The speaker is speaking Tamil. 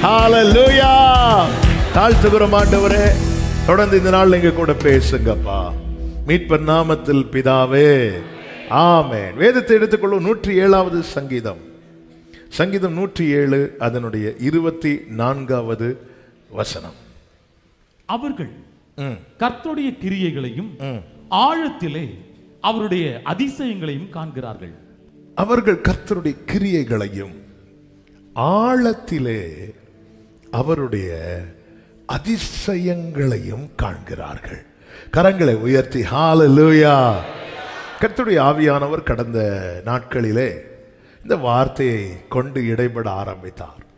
ஹalleluya தாழ்த்துகிறோம் ஆண்டவரே தொடர்ந்து இந்த நாள் எங்க கூட பேசுங்கப்பா மீட்பர் நாமத்தில் பிதாவே ஆமென் வேதத்தை எடுத்துக்கொள்ளும் நூற்றி ஏழாவது சங்கீதம் சங்கீதம் நூற்றி ஏழு அதனுடைய இருபத்தி நான்காவது வசனம் அவர்கள் ம், கர்த்தருடைய கிரியைகளையும் ம். ஆழத்திலே அவருடைய அதிசயங்களையும் காண்கிறார்கள் அவர்கள் கர்த்தருடைய கிரியைகளையும் ஆழத்திலே அவருடைய அதிசயங்களையும் காண்கிறார்கள் கரங்களை உயர்த்தி ஹalleluya கர்த்தருடைய ஆவியானவர் கடந்த நாட்களிலே இந்த வார்த்தையை கொண்டு இடைபட ஆரம்பித்தார்